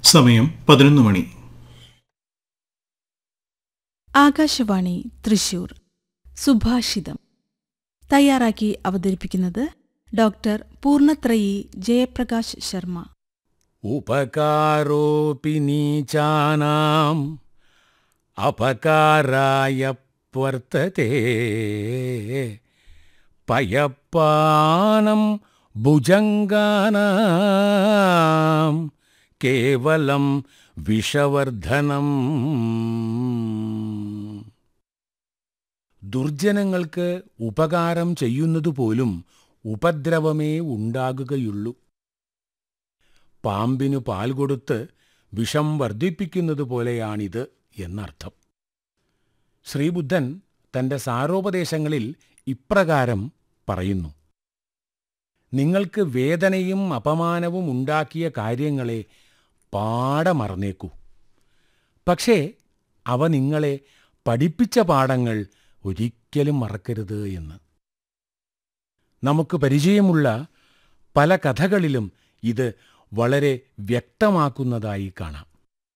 സമയം പതിനൊന്ന് മണി ആകാശവാണി തൃശൂർ സുഭാഷിതം തയ്യാറാക്കി അവതരിപ്പിക്കുന്നത് ഡോക്ടർ പൂർണത്രയി ജയപ്രകാശ് ശർമ്മ ഉപകാരോऽपि नीचानाम् अपकाराय वर्तते पयपानं भुजङ्गानां केवलं വിഷവർദ്ധനം ദുർജനങ്ങൾക്ക് ഉപകാരം ചെയ്യുന്നതുപോലും ഉപദ്രവമേ ഉണ്ടാകുകയുള്ളൂ പാമ്പിനു പാൽ കൊടുത്ത് വിഷം വർദ്ധിപ്പിക്കുന്നത് പോലെയാണിത് എന്നർത്ഥം ശ്രീബുദ്ധൻ തന്റെ സാരോപദേശങ്ങളിൽ ഇപ്രകാരം പറയുന്നു നിങ്ങൾക്ക് വേദനയും അപമാനവും ഉണ്ടാക്കിയ കാര്യങ്ങളെ പാടെ മറന്നേക്കൂ പക്ഷേ അവ നിങ്ങളെ പഠിപ്പിച്ച പാഠങ്ങൾ ഒരിക്കലും മറക്കരുത് എന്ന് നമുക്ക് പരിചയമുള്ള പല കഥകളിലും ഇത് വളരെ വ്യക്തമാക്കുന്നതായി കാണാം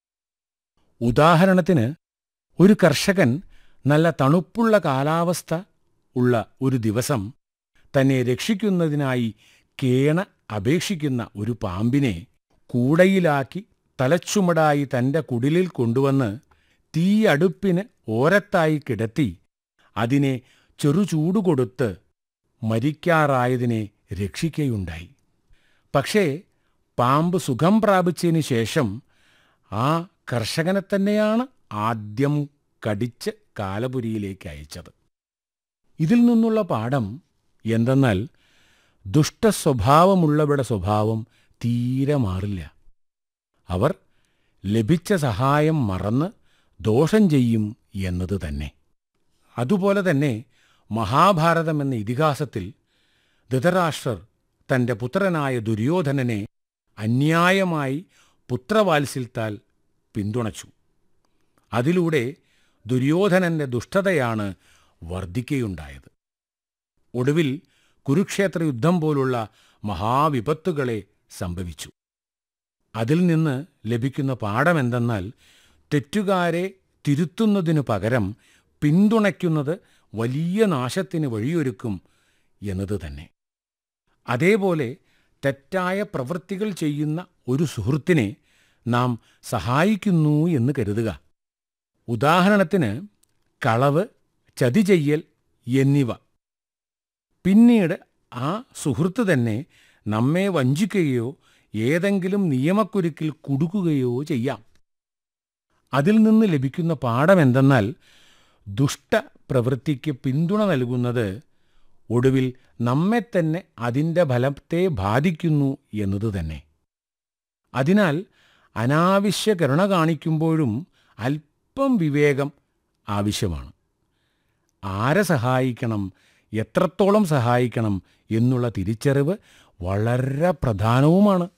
ഉദാഹരണത്തിന് ഒരു കർഷകൻ നല്ല തണുപ്പുള്ള കാലാവസ്ഥ ഉള്ള ഒരു ദിവസം തന്നെ രക്ഷിക്കുന്നതിനായി കേണ അപേക്ഷിക്കുന്ന ഒരു പാമ്പിനെ കൂടയിലാക്കി തലച്ചുമടായി തന്റെ കുടിലിൽ കൊണ്ടുവന്ന് തീയടുപ്പിന് ഓരത്തായി കിടത്തി അതിനെ ചെറുചൂടുകൊടുത്ത് മരിക്കാറായതിനെ രക്ഷിക്കുകയുണ്ടായി പക്ഷേ പാമ്പ് സുഖം പ്രാപിച്ചതിന് ശേഷം ആ കർഷകനെ തന്നെയാണ് ആദ്യം കടിച്ച് കാലപുരിയിലേക്ക് അയച്ചത് ഇതിൽ നിന്നുള്ള പാഠം എന്തെന്നാൽ ദുഷ്ടസ്വഭാവമുള്ളവരുടെ സ്വഭാവം തീരെ മാറില്ല അവർ ലഭിച്ച സഹായം മറന്ന് ദോഷം ചെയ്യും എന്നത് തന്നെ അതുപോലെ തന്നെ മഹാഭാരതം എന്ന ഇതിഹാസത്തിൽ ധൃതരാഷ്ട്രർ തന്റെ പുത്രനായ ദുര്യോധനനെ അന്യായമായി പുത്രവാത്സല്യത്താൽ പിന്തുണച്ചു അതിലൂടെ ദുര്യോധനന്റെ ദുഷ്ടതയാണ് വർദ്ധിക്കുകയുണ്ടായത് ഒടുവിൽ കുരുക്ഷേത്ര യുദ്ധം പോലുള്ള മഹാവിപത്തുകളെ സംഭവിച്ചു അതിൽ നിന്ന് ലഭിക്കുന്ന പാഠമെന്തെന്നാൽ തെറ്റുകാരെ തിരുത്തുന്നതിനു പകരം പിന്തുണയ്ക്കുന്നത് വലിയ നാശത്തിന് വഴിയൊരുക്കും എന്നത് തന്നെ അതേപോലെ തെറ്റായ പ്രവൃത്തികൾ ചെയ്യുന്ന ഒരു സുഹൃത്തിനെ നാം സഹായിക്കുന്നു എന്ന് കരുതുക ഉദാഹരണത്തിന് കളവ് ചതി ചെയ്യൽ എന്നിവ പിന്നീട് ആ സുഹൃത്ത് തന്നെ നമ്മെ വഞ്ചിക്കുകയോ ഏതെങ്കിലും നിയമക്കുരുക്കിൽ കുടുക്കുകയോ ചെയ്യാം അതിൽ നിന്ന് ലഭിക്കുന്ന പാഠമെന്തെന്നാൽ ദുഷ്ടപ്രവൃത്തിക്ക് പിന്തുണ നൽകുന്നത് ഒടുവിൽ നമ്മെ തന്നെ അതിൻ്റെ ഫലത്തെ ബാധിക്കുന്നു എന്നത് തന്നെ അതിനാൽ അനാവശ്യ കരുണ കാണിക്കുമ്പോഴും അല്പം വിവേകം ആവശ്യമാണ് ആരെ സഹായിക്കണം എത്രത്തോളം സഹായിക്കണം എന്നുള്ള തിരിച്ചറിവ് വളരെ പ്രധാനവുമാണ്